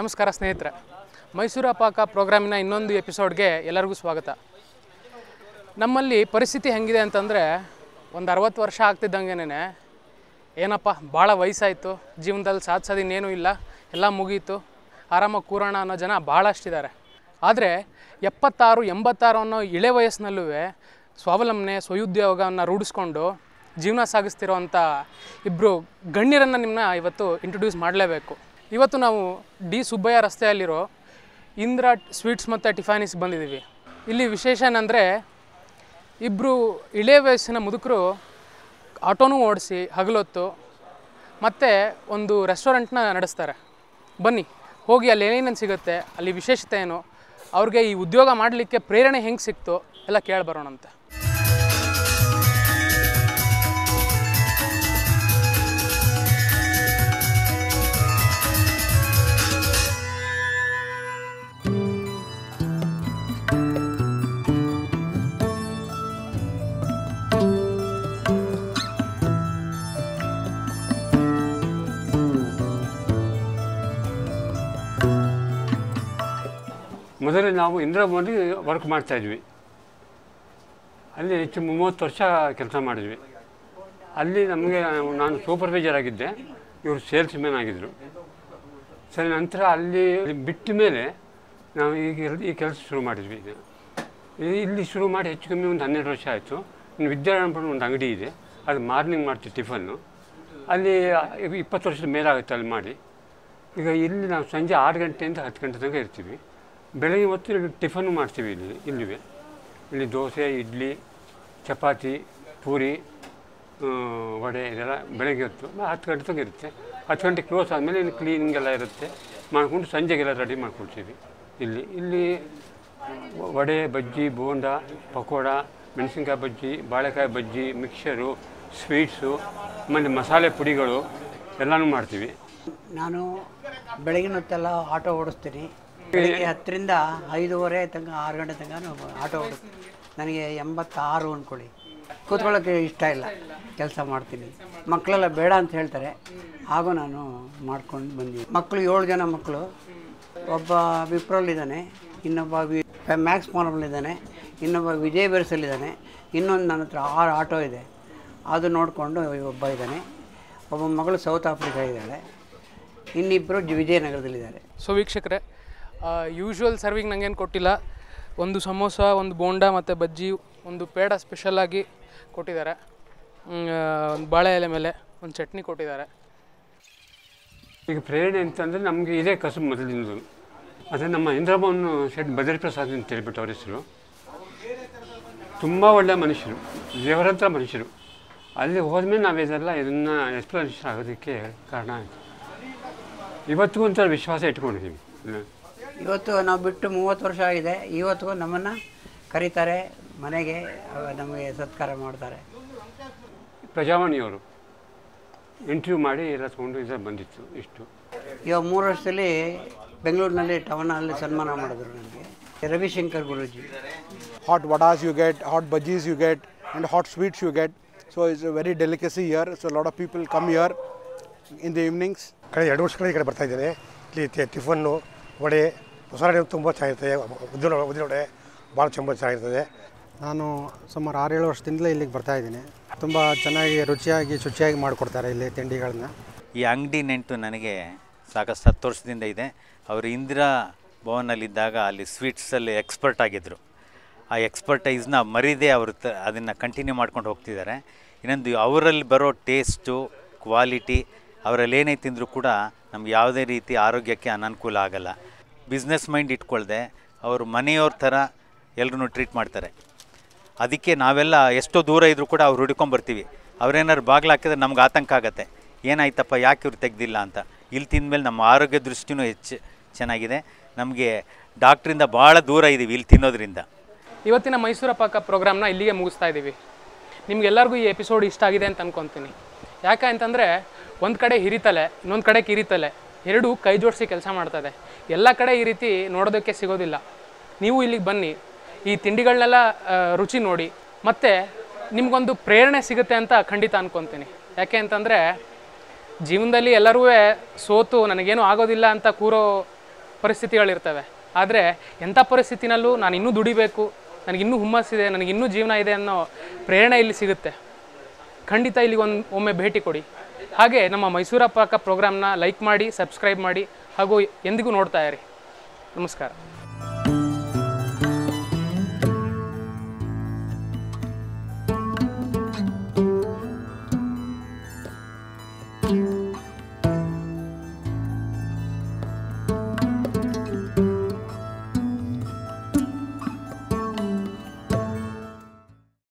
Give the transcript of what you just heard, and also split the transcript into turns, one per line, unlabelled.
ನಮಸ್ಕಾರ ಸ್ನೇಹಿತರೆ ಮೈಸೂರು ಪಾಕ ಪ್ರೋಗ್ರಾಮಿನ ಇನ್ನೊಂದು ಎಪಿಸೋಡ್ಗೆ ಎಲ್ಲರಿಗೂ ಸ್ವಾಗತ ನಮ್ಮಲ್ಲಿ ಪರಿಸ್ಥಿತಿ ಹೆಂಗಿದೆ ಅಂತಂದರೆ ಒಂದು ಅರವತ್ತು ವರ್ಷ ಆಗ್ತಿದ್ದಂಗೆನೇ ಏನಪ್ಪ ಭಾಳ ವಯಸ್ಸಾಯಿತು ಜೀವನದಲ್ಲಿ ಸಾಧಿಸೋದು ಇನ್ನೇನೂ ಇಲ್ಲ ಎಲ್ಲ ಮುಗೀತು ಆರಾಮಾಗಿ ಕೂರೋಣ ಅನ್ನೋ ಜನ ಭಾಳಷ್ಟಿದ್ದಾರೆ ಆದರೆ ಎಪ್ಪತ್ತಾರು ಎಂಬತ್ತಾರು ಅನ್ನೋ ಇಳೆ ವಯಸ್ಸಿನಲ್ಲೂ ಸ್ವಾವಲಂಬನೆ ಸ್ವಯುದ್ಯೋಗವನ್ನು ರೂಢಿಸ್ಕೊಂಡು ಜೀವನ ಸಾಗಿಸ್ತಿರೋವಂಥ ಇಬ್ಬರು ಗಣ್ಯರನ್ನು ನಿಮ್ಮನ್ನ ಇವತ್ತು ಇಂಟ್ರೊಡ್ಯೂಸ್ ಮಾಡಲೇಬೇಕು ಇವತ್ತು ನಾವು ಡಿ ಸುಬ್ಬಯ್ಯ ರಸ್ತೆಯಲ್ಲಿರೋ ಇಂದ್ರ ಸ್ವೀಟ್ಸ್ ಮತ್ತು ಟಿಫಾನಿಸ್ ಬಂದಿದ್ದೀವಿ ಇಲ್ಲಿ ವಿಶೇಷ ಏನಂದರೆ ಇಬ್ಬರು ಇಳೆ ವಯಸ್ಸಿನ ಮುದುಕರು ಆಟೋನೂ ಓಡಿಸಿ ಹಗಲೊತ್ತು ಮತ್ತು ಒಂದು ರೆಸ್ಟೋರೆಂಟ್ನ ನಡೆಸ್ತಾರೆ ಬನ್ನಿ ಹೋಗಿ ಅಲ್ಲಿ ಏನೇನು ಸಿಗುತ್ತೆ ಅಲ್ಲಿ ವಿಶೇಷತೆ ಏನು ಅವ್ರಿಗೆ ಈ ಉದ್ಯೋಗ ಮಾಡಲಿಕ್ಕೆ ಪ್ರೇರಣೆ ಹೆಂಗೆ ಸಿಕ್ತು ಎಲ್ಲ ಕೇಳಿಬರೋಣಂತೆ
ಮೊದಲು ನಾವು ಇಂದಿರಾಭವನಲ್ಲಿ ವರ್ಕ್ ಮಾಡ್ತಾಯಿದ್ವಿ ಅಲ್ಲಿ ಹೆಚ್ಚು ಮೂವತ್ತು ವರ್ಷ ಕೆಲಸ ಮಾಡಿದ್ವಿ ಅಲ್ಲಿ ನಮಗೆ ನಾನು ಸೂಪರ್ವೈಸರ್ ಆಗಿದ್ದೆ ಇವರು ಸೇಲ್ಸ್ ಮ್ಯಾನ್ ಆಗಿದ್ದರು ಸರಿ ನಂತರ ಅಲ್ಲಿ ಬಿಟ್ಟ ಮೇಲೆ ನಾವು ಈಗ ಎಲ್- ಈ ಕೆಲಸ ಶುರು ಮಾಡಿದ್ವಿ ಈಗ ಈ- ಇಲ್ಲಿ ಶುರು ಮಾಡಿ ಹೆಚ್ಚು ಕಮ್ಮಿ ಒಂದು ಹನ್ನೆರಡು ವರ್ಷ ಆಯಿತು ಇನ್ನು ವಿದ್ಯಾರಣ್ಯಪುರ ಒಂದು ಅಂಗಡಿ ಇದೆ ಅದು ಮಾರ್ನಿಂಗ್ ಮಾಡ್ತೀವಿ ಟಿಫನ್ನು ಅಲ್ಲಿ ಈಗ ಇಪ್ಪತ್ತು ವರ್ಷದ ಮೇಲಾಗುತ್ತೆ ಅಲ್ಲಿ ಮಾಡಿ ಈಗ ಇಲ್ಲಿ ನಾವು ಸಂಜೆ ಆರು ಗಂಟೆಯಿಂದ ಹತ್ತು ಗಂಟೆ ತನಕ ಇರ್ತೀವಿ ಬೆಳಗ್ಗೆ ಹೊತ್ತು ಇಲ್ಲಿ ಟಿಫನ್ನು ಮಾಡ್ತೀವಿ ಇಲ್ಲಿ ಇಲ್ಲಿವೆ ಇಲ್ಲಿ ದೋಸೆ ಇಡ್ಲಿ ಚಪಾತಿ ಪೂರಿ ಆ, ವಡೆ ಇದೆಲ್ಲ ಬೆಳಗ್ಗೆ ಹೊತ್ತು ಹತ್ತು ಗಂಟೆ ತನಕ ಇರುತ್ತೆ ಹತ್ತು ಗಂಟೆ ಕ್ಲೋಸ್ ಆದಮೇಲೆ ಇನ್ನು ಕ್ಲೀನಿಂಗ್ ಎಲ್ಲ ಇರುತ್ತೆ ಮಾಡಿಕೊಂಡು ಸಂಜೆಗೆಲ್ಲ ರೆಡಿ ಮಾಡ್ಕೊಳ್ತೀವಿ ಇಲ್ಲಿ ಇಲ್ಲಿ ವ- ವಡೆ ಬಜ್ಜಿ ಬೋಂಡ ಪಕೋಡ ಮೆಣಸಿನ್ಕಾಯಿ ಬಜ್ಜಿ ಬಾಳೆಕಾಯಿ ಬಜ್ಜಿ ಮಿಕ್ಸರು ಸ್ವೀಟ್ಸು ಆಮೇಲೆ ಮಸಾಲೆ ಪುಡಿಗಳು ಎಲ್ಲನೂ ಮಾಡ್ತೀವಿ
ನಾನು ಬೆಳಗಿನ ಹೊತ್ತೆಲ್ಲ ಆಟೋ ಓಡಿಸ್ತೀನಿ ಬೆಳಿಗ್ಗೆ ಹತ್ತರಿಂದ ಐದೂವರೆ ತನಕ ಆರು ಗಂಟೆ ತನಕ ನಾನು ಆಟೋ ಓಡಿಸ್ತೀನಿ ನನಗೆ ಎಂಬತ್ತಾರು ಅಂದ್ಕೊಳ್ಳಿ ಕೂತ್ಕೊಳ್ಳೋಕ್ಕೆ ಇಷ್ಟ ಇಲ್ಲ ಕೆಲಸ ಮಾಡ್ತೀನಿ ಮಕ್ಕಳೆಲ್ಲ ಬೇಡ ಅಂತ ಹೇಳ್ತಾರೆ ಹಾಗೂ ನಾನು ಮಾಡ್ಕೊಂಡು ಬಂದೀನಿ ಮಕ್ಕಳು ಏಳು ಜನ ಮಕ್ಕಳು ಒಬ್ಬ ವಿಪ್ರಲ್ಲಿದ್ದಾನೆ ಇನ್ನೊಬ್ಬ ವಿ ಮ್ಯಾಕ್ಸ್ ಇದ್ದಾನೆ ಇನ್ನೊಬ್ಬ ವಿಜಯ್ ಬೆರ್ಸಲ್ಲಿದ್ದಾನೆ ಇನ್ನೊಂದು ನನ್ನ ಹತ್ರ ಆರು ಆಟೋ ಇದೆ ಅದು ನೋಡಿಕೊಂಡು ಒಬ್ಬ ಇದ್ದಾನೆ ಒಬ್ಬ ಮಗಳು ಸೌತ್ ಆಫ್ರಿಕಾ ಇದ್ದಾಳೆ ಇನ್ನಿಬ್ಬರು ಜಿ- ವಿಜಯನಗರದಲ್ಲಿದ್ದಾರೆ
ಸೊ ವೀಕ್ಷಕರೇ ಯೂಶ್ವಲ್ ಸರ್ವಿಂಗ್ ನನಗೇನು ಕೊಟ್ಟಿಲ್ಲ ಒಂದು ಸಮೋಸ ಒಂದು ಬೋಂಡ ಮತ್ತು ಬಜ್ಜಿ ಒಂದು ಪೇಡ ಸ್ಪೆಷಲಾಗಿ ಕೊಟ್ಟಿದ್ದಾರೆ ಒಂದು ಬಾಳೆ ಎಲೆ ಮೇಲೆ ಒಂದು ಚಟ್ನಿ ಕೊಟ್ಟಿದ್ದಾರೆ
ಈಗ ಪ್ರೇರಣೆ ಅಂತಂದರೆ ನಮಗೆ ಇದೇ ಕಸುಬು ಮೊದಲಿಂದು ಅದೇ ನಮ್ಮ ಇಂದ್ರಭವನ್ ಶೆಟ್ ಬದರಿ ಪ್ರಸಾದ್ ಅಂತ ಹೇಳ್ಬಿಟ್ಟು ಅವ್ರ ಹೆಸರು ತುಂಬ ಒಳ್ಳೆಯ ಮನುಷ್ಯರು ದೇವರಂತ ಮನುಷ್ಯರು ಅಲ್ಲಿ ಹೋದ್ಮೇಲೆ ನಾವು ಇದೆಲ್ಲ ಇದನ್ನು ಎಕ್ಸ್ಪ್ಲನೇಷನ್ ಆಗೋದಕ್ಕೆ ಕಾರಣ ಆಯಿತು ಇವತ್ತಿಗೂ ಒಂಥರ ವಿಶ್ವಾಸ ಇಟ್ಕೊಂಡಿದ್ದೀವಿ ಇಲ್ಲ.
ಇವತ್ತು ನಾವು ಬಿಟ್ಟು ಮೂವತ್ತು ವರ್ಷ ಆಗಿದೆ ಇವತ್ತಿಗೂ ನಮ್ಮನ್ನು ಕರೀತಾರೆ ಮನೆಗೆ ಅವ- ನಮಗೆ ಸತ್ಕಾರ ಮಾಡ್ತಾರೆ
ಪ್ರಜಾವಾಣಿಯವರು ಇಂಟರ್ವ್ಯೂ ಮಾಡಿ ಎಲ್ಲ ತೊಗೊಂಡು ಇದು ಬಂದಿತ್ತು ಇಷ್ಟು
ಇವಾಗ ಮೂರು ವರ್ಷದಲ್ಲಿ ಬೆಂಗಳೂರಿನಲ್ಲಿ ಟವನಲ್ಲಿ ಸನ್ಮಾನ ಮಾಡಿದ್ರು ನನಗೆ Ravishankar Guruji
hot vadas you get, hot bhajis you get, and hot sweets you get. So it's a very delicacy here. So a lot of people come here in the evenings.
ಕಳೆದ ಎರಡು ವರ್ಷಗಳ ಈ ಕಡೆ ಬರ್ತಾ ಇದ್ದೇನೆ ಇಲ್ಲಿ ಟಿ- ಟಿಫನ್ನು ವಡೆ ಮಸಾಲೆ ತುಂಬ ಚೆನ್ನಾಗಿರ್ತದೆ ಉದ್ದಿನ ಉದ್ದಿನ ವಡೆ ಭಾಳ ತುಂಬ ಚೆನ್ನಾಗಿರ್ತದೆ
ನಾನು ಸುಮಾರು ಆರೇಳು ವರ್ಷದಿಂದಲೇ ಇಲ್ಲಿಗೆ ಬರ್ತಾ ಇದ್ದೀನಿ ತುಂಬ ಚೆನ್ನಾಗಿ ರುಚಿಯಾಗಿ ಶುಚಿಯಾಗಿ ಮಾಡಿಕೊಡ್ತಾರೆ ಇಲ್ಲಿ ತಿಂಡಿಗಳನ್ನ
ಈ ಅಂಗಡಿ ನೆಂಟು ನನಗೆ ಸಾಕಷ್ಟು ಹತ್ತು ವರ್ಷದಿಂದ ಇದೆ ಅವರು ಇಂದಿರಾ ಭವನಲ್ಲಿದ್ದಾಗ ಅಲ್ಲಿ ಸ್ವೀಟ್ಸಲ್ಲಿ ಎಕ್ಸ್ಪರ್ಟ್ ಆಗಿದ್ದರು ಆ ಎಕ್ಸ್ಪರ್ಟೈಸ್ನ ಮರಿದೇ ಅವರು ತ ಅದನ್ನು ಕಂಟಿನ್ಯೂ ಮಾಡ್ಕೊಂಡು ಹೋಗ್ತಿದ್ದಾರೆ ಇನ್ನೊಂದು ಅವರಲ್ಲಿ ಬರೋ ಟೇಸ್ಟು ಕ್ವಾಲಿಟಿ ಅವರಲ್ಲಿ ಏನೇ ತಿಂದರೂ ಕೂಡ ನಮ್ಗೆ ಯಾವುದೇ ರೀತಿ ಆರೋಗ್ಯಕ್ಕೆ ಅನನುಕೂಲ ಆಗಲ್ಲ ಬಿಸ್ನೆಸ್ ಮೈಂಡ್ ಇಟ್ಕೊಳ್ದೆ ಅವರು ಮನೆಯವ್ರ ಥರ ಎಲ್ರೂ ಟ್ರೀಟ್ ಮಾಡ್ತಾರೆ ಅದಕ್ಕೆ ನಾವೆಲ್ಲ ಎಷ್ಟೋ ದೂರ ಇದ್ದರೂ ಕೂಡ ಅವ್ರು ಹುಡ್ಕೊಂಬರ್ತೀವಿ ಅವ್ರೇನಾದ್ರು ಬಾಗಿಲು ಹಾಕಿದ್ರೆ ನಮ್ಗೆ ಆತಂಕ ಆಗುತ್ತೆ ಏನಾಯ್ತಪ್ಪ ಯಾಕೆ ಇವ್ರು ತೆಗ್ದಿಲ್ಲ ಅಂತ ಇಲ್ಲಿ ತಿಂದಮೇಲೆ ನಮ್ಮ ಆರೋಗ್ಯ ದೃಷ್ಟಿನೂ ಹೆಚ್ಚು ಚೆನ್ನಾಗಿದೆ ನಮಗೆ ಡಾಕ್ಟ್ರಿಂದ ಭಾಳ ದೂರ ಇದ್ದೀವಿ ಇಲ್ಲಿ ತಿನ್ನೋದ್ರಿಂದ
ಇವತ್ತಿನ ಮೈಸೂರ ಪಾಕ ಪ್ರೋಗ್ರಾಮ್ನ ಇಲ್ಲಿಗೆ ಮುಗಿಸ್ತಾ ಇದ್ದೀವಿ ನಿಮ್ಗೆಲ್ಲರಿಗೂ ಈ ಎಪಿಸೋಡ್ ಇಷ್ಟ ಆಗಿದೆ ಅಂತ ಅನ್ಕೊತೀನಿ ಯಾಕೆ ಅಂತಂದರೆ ಒಂದು ಕಡೆ ಹಿರಿತಲೆ ಇನ್ನೊಂದು ಕಡೆ ಕಿರಿತಲೆ ಎರಡೂ ಕೈ ಜೋಡಿಸಿ ಕೆಲಸ ಮಾಡ್ತದೆ ಎಲ್ಲ ಕಡೆ ಈ ರೀತಿ ನೋಡೋದಕ್ಕೆ ಸಿಗೋದಿಲ್ಲ ನೀವು ಇಲ್ಲಿಗೆ ಬನ್ನಿ ಈ ತಿಂಡಿಗಳನ್ನೆಲ್ಲ ಆ, ರುಚಿ ನೋಡಿ ಮತ್ತು ನಿಮಗೊಂದು ಪ್ರೇರಣೆ ಸಿಗುತ್ತೆ ಅಂತ ಖಂಡಿತ ಅನ್ಕೊತೀನಿ ಯಾಕೆ ಅಂತಂದರೆ ಜೀವನದಲ್ಲಿ ಎಲ್ಲರೂ ಸೋತು ನನಗೇನು ಆಗೋದಿಲ್ಲ ಅಂತ ಕೂರೋ ಪರಿಸ್ಥಿತಿಗಳಿರ್ತವೆ ಆದರೆ ಎಂಥ ಪರಿಸ್ಥಿತಿನಲ್ಲೂ ನಾನು ಇನ್ನೂ ದುಡಿಬೇಕು ನನಗಿನ್ನೂ ಹುಮ್ಮಸ್ಸಿದೆ ನನಗಿನ್ನೂ ಜೀವನ ಇದೆ ಅನ್ನೋ ಪ್ರೇರಣೆ ಇಲ್ಲಿ ಸಿಗುತ್ತೆ ಖಂಡಿತ ಇಲ್ಲಿಗೆ ಒಂದು ಒಮ್ಮೆ ಭೇಟಿ ಕೊಡಿ ಹಾಗೆ ನಮ್ಮ ಮೈಸೂರ ಪಾಕ ಪ್ರೋಗ್ರಾಮ್ನ ಲೈಕ್ ಮಾಡಿ ಸಬ್ಸ್ಕ್ರೈಬ್ ಮಾಡಿ ಹಾಗೂ ಎಂದಿಗೂ ನೋಡ್ತಾ ಇರಿ ನಮಸ್ಕಾರ